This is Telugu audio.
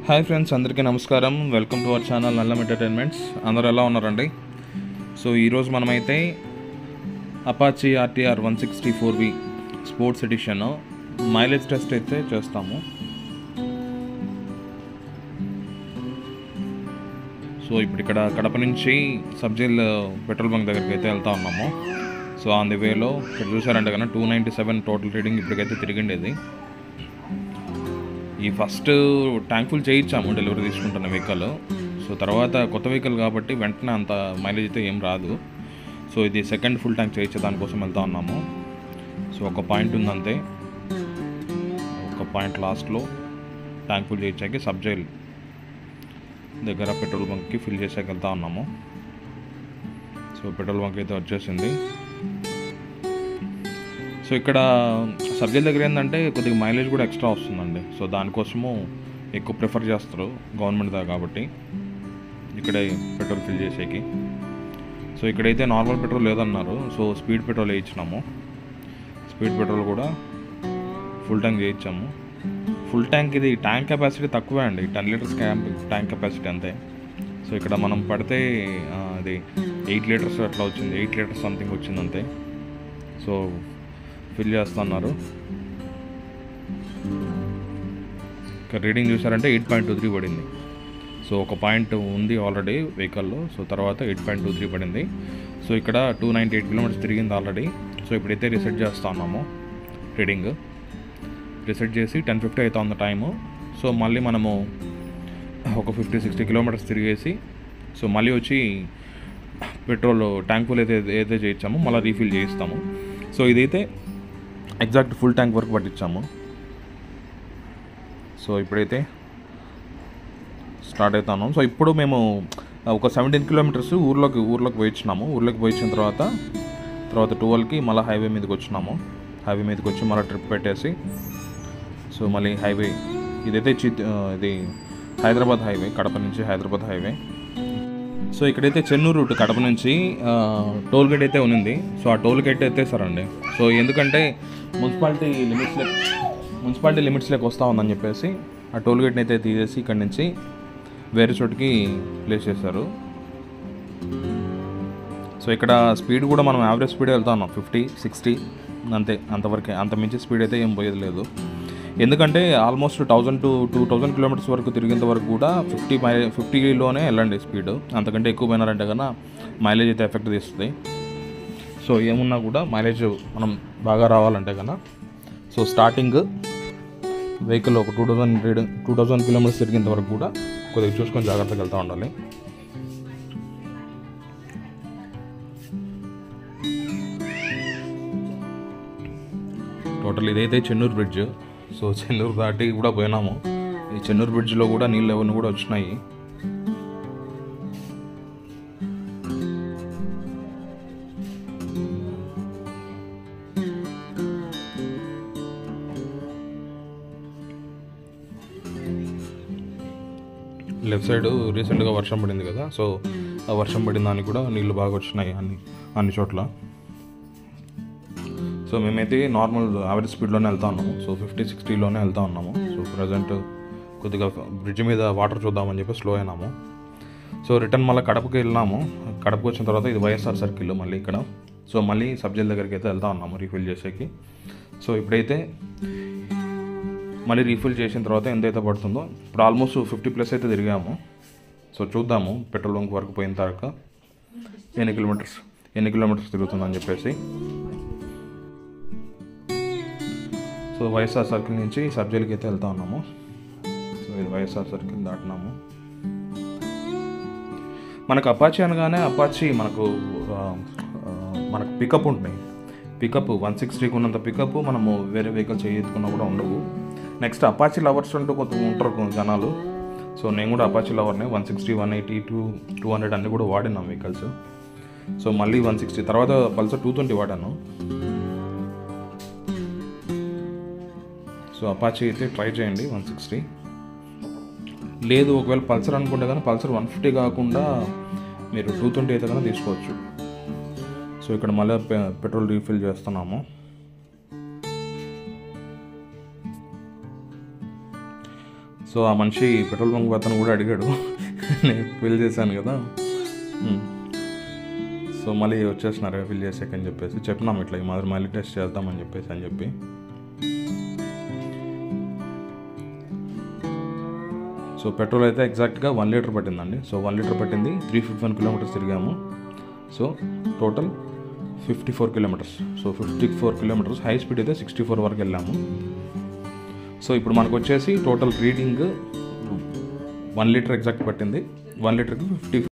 హాయ్ ఫ్రెండ్స్ అందరికీ నమస్కారం welcome to our channel Nallam entertainments అందరూ ఎలా ఉన్నారండి సో ఈరోజు మనమైతే Apache RTR one sixty four V sports edition mileage test అయితే చేస్తాము సో ఇప్పుడు ఇక్కడ కడప నుంచి సబ్జీల్ పెట్రోల్ బంక్ దగ్గరికి అయితే వెళ్తా ఉన్నాము సో ఆన్ ది వేలో ఇక్కడ చూసారంటే కన్నా two ninety seven total reading ఇప్పటికైతే తిరిగిండేది ఈ ఫస్ట్ ట్యాంక్ ఫుల్ చేయించాము డెలివరీ తీసుకుంటున్న వెహికల్ సో తర్వాత కొత్త వెహికల్ కాబట్టి వెంటనే అంత మైలేజ్ అయితే ఏం రాదు సో ఇది సెకండ్ ఫుల్ ట్యాంక్ చేయించే దానికోసం వెళ్తా ఉన్నాము సో ఒక పాయింట్ ఉందంతే ఒక పాయింట్ లాస్ట్లో ట్యాంక్ ఫుల్ చేయించాక సబ్జైల్ దగ్గర పెట్రోల్ బంక్కి ఫిల్ చేసాక వెళ్తా ఉన్నాము సో పెట్రోల్ బంక్ అయితే వచ్చేసింది సో ఇక్కడ సబ్జెక్ట్ దగ్గర ఏంటంటే కొద్దిగా మైలేజ్ కూడా ఎక్స్ట్రా వస్తుందండి సో దానికోసము ఎక్కువ ప్రిఫర్ చేస్తారు గవర్నమెంట్ దా కాబట్టి ఇక్కడే పెట్రోల్ ఫిల్ చేసేకి సో ఇక్కడైతే నార్మల్ పెట్రోల్ లేదన్నారు సో స్పీడ్ పెట్రోల్ వేయించినాము స్పీడ్ పెట్రోల్ కూడా ఫుల్ ట్యాంక్ చేయించాము ఫుల్ ట్యాంక్ ఇది ట్యాంక్ కెపాసిటీ తక్కువే అండి టెన్ లీటర్స్ క్యాంప్ ట్యాంక్ కెపాసిటీ అంతే సో ఇక్కడ మనం పడితే ఆ, అది ఎయిట్ లీటర్స్ అట్లా వచ్చింది ఎయిట్ లీటర్స్ సంథింగ్ వచ్చింది అంతే సో ఫిల్ చేస్తున్నారు ఇక్కడ రీడింగ్ చూసారంటే ఎయిట్ పాయింట్ టూ త్రీ పడింది సో ఒక పాయింట్ ఉంది ఆల్రెడీ వెహికల్లో సో తర్వాత ఎయిట్ పాయింట్ టూ త్రీ పడింది సో ఇక్కడ టూ నైంటీ ఎయిట్ కిలోమీటర్స్ తిరిగింది ఆల్రెడీ సో ఇప్పుడైతే రీసెట్ చేస్తా ఉన్నాము రీడింగ్ రీసెట్ చేసి టెన్ ఫిఫ్టీ అవుతుంది టైము సో మళ్ళీ మనము ఒక ఫిఫ్టీ సిక్స్టీ కిలోమీటర్స్ తిరిగేసి సో మళ్ళీ వచ్చి పెట్రోల్ ట్యాంక్ ఫుల్ అయితే ఏదైతే చేయించామో మళ్ళీ రీఫిల్ చేయిస్తాము సో ఇదైతే ఎగ్జాక్ట్ ఫుల్ ట్యాంక్ వరకు పట్టించాము సో ఇప్పుడైతే స్టార్ట్ అవుతాను సో ఇప్పుడు మేము ఒక సెవెంటీన్ కిలోమీటర్స్ ఊర్లోకి ఊర్లోకి పోయించినాము ఊర్లోకి పోయించిన తర్వాత తర్వాత ట్వెల్వ్కి మళ్ళీ హైవే మీదకి వచ్చినాము హైవే మీదకి వచ్చి మళ్ళీ ట్రిప్ పెట్టేసి సో మళ్ళీ హైవే ఇదైతే చిత్ ఇది హైదరాబాద్ హైవే కడప నుంచి హైదరాబాద్ హైవే సో ఇక్కడైతే చెన్నూరు రూట్ కడప నుంచి ఆ, టోల్ గేట్ అయితే ఉన్నింది సో ఆ టోల్ గేట్ ఎత్తేసారండి సో ఎందుకంటే మున్సిపాలిటీ లిమిట్స్లో మున్సిపాలిటీ లిమిట్స్లోకి వస్తూ ఉందని చెప్పేసి ఆ టోల్ గేట్ని అయితే తీసేసి ఇక్కడి నుంచి వేరే చోటుకి ప్లేస్ చేశారు సో ఇక్కడ స్పీడ్ కూడా మనం యావరేజ్ స్పీడ్ వెళ్తా ఉన్నాం ఫిఫ్టీ సిక్స్టీ అంతే అంతవరకే అంత మించి స్పీడ్ అయితే ఏం పోయేది లేదు ఎందుకంటే almost thousand to two thousand kilometres వరకు తిరిగేంత వరకు కూడా ఫిఫ్టీ మై ఫిఫ్టీలోనే వెళ్ళండి స్పీడ్ అంతకంటే ఎక్కువ పోయినారంటే కన్నా మైలేజ్ అయితే ఎఫెక్ట్ తీస్తుంది సో ఏమున్నా కూడా మైలేజ్ మనం బాగా రావాలంటే కన్నా సో స్టార్టింగ్ వెహికల్ ఒక two thousand reading two thousand kilometres తిరిగేంత వరకు కూడా కొద్దిగా చూసుకొని జాగ్రత్తగా వెళ్తూ ఉండాలి టోటల్ ఇదైతే చెన్నూరు బ్రిడ్జ్ సో చెన్నూరు దాటి కూడా పోయినాము ఈ చెన్నూరు బ్రిడ్జ్లో కూడా నీళ్ళు ఎవరిని కూడా వచ్చినాయి లెఫ్ట్ సైడ్ రీసెంట్గా వర్షం పడింది కదా సో ఆ వర్షం పడిన దానికి కూడా నీళ్ళు బాగా వచ్చినాయి అన్ని అన్ని చోట్ల సో మేమైతే నార్మల్ యావరేజ్ స్పీడ్లోనే వెళ్తా ఉన్నాము సో ఫిఫ్టీ సిక్స్టీలోనే వెళ్తా ఉన్నాము సో ప్రజెంట్ కొద్దిగా బ్రిడ్జ్ మీద వాటర్ చూద్దామని చెప్పి స్లో అయినాము సో రిటర్న్ మళ్ళీ కడపకి వెళ్ళినాము కడపకి వచ్చిన తర్వాత ఇది వైఎస్ఆర్ సర్కిల్ మళ్ళీ ఇక్కడ సో మళ్ళీ సబ్జెక్ట్ దగ్గరికి అయితే వెళ్తా ఉన్నాము రీఫిల్ చేసేకి సో ఇప్పుడైతే మళ్ళీ రీఫిల్ చేసిన తర్వాత ఎంతైతే పడుతుందో ఇప్పుడు ఆల్మోస్ట్ ఫిఫ్టీ ప్లస్ అయితే తిరిగాము సో చూద్దాము పెట్రోల్ బంక్ వరకు పోయిన తర్వాత ఎన్ని కిలోమీటర్స్ ఎన్ని కిలోమీటర్స్ తిరుగుతుందని చెప్పేసి సో వైఎస్ఆర్ సర్కిల్ నుంచి సబ్జెక్ట్కి అయితే వెళ్తా ఉన్నాము సో ఇది వైఎస్ఆర్ సర్కిల్ దాటినాము మనకు అపాచీ అనగానే అపాచీ మనకు ఆ, ఆ, మనకు పికప్ ఉంటుంది పికప్ వన్ సిక్స్టీకి ఉన్నంత పికప్ మనము వేరే వెహికల్స్ ఎత్తుకున్నా కూడా ఉండవు నెక్స్ట్ అపాచీ లవర్స్ అంటూ కొంత ఉంటారు కొంత జనాలు సో నేను కూడా అపాచీ లవర్నే one sixty one eighty two two hundred అన్నీ కూడా వాడినాం వెహికల్స్ సో మళ్ళీ వన్ సిక్స్టీ తర్వాత పల్సర్ టూ ట్వంటీ వాడాను సో అపాచీ అయితే ట్రై చేయండి వన్ సిక్స్టీ లేదు ఒకవేళ పల్సర్ అనుకుంటే కానీ పల్సర్ వన్ ఫిఫ్టీ కాకుండా మీరు టూ ట్వంటీ అయితే కన్నా తీసుకోవచ్చు సో ఇక్కడ మళ్ళీ పె- పెట్రోల్ రీఫిల్ చేస్తున్నాము సో ఆ మనిషి పెట్రోల్ బంక్ అతను కూడా అడిగాడు నేను ఫిల్ చేశాను కదా మ్. సో మళ్ళీ వచ్చేసినారు ఫిల్ చేసాకని చెప్పేసి చెప్పినాం ఇట్లా ఈ మాదిరి మళ్ళీ టెస్ట్ చేద్దామని చెప్పేసి అని చెప్పి సో పెట్రోల్ అయితే ఎగ్జాక్ట్గా వన్ లీటర్ పట్టిందండి సో వన్ లీటర్ పట్టింది త్రీ ఫిఫ్టీ వన్ కిలోమీటర్స్ తిరిగాము so total fifty four kilometres so fifty four kilometres high speed అయితే సిక్స్టీ ఫోర్ వరకు వెళ్ళాము సో ఇప్పుడు మనకు వచ్చేసి total reading one litre exact పట్టింది వన్ లీటర్కి ఫిఫ్టీ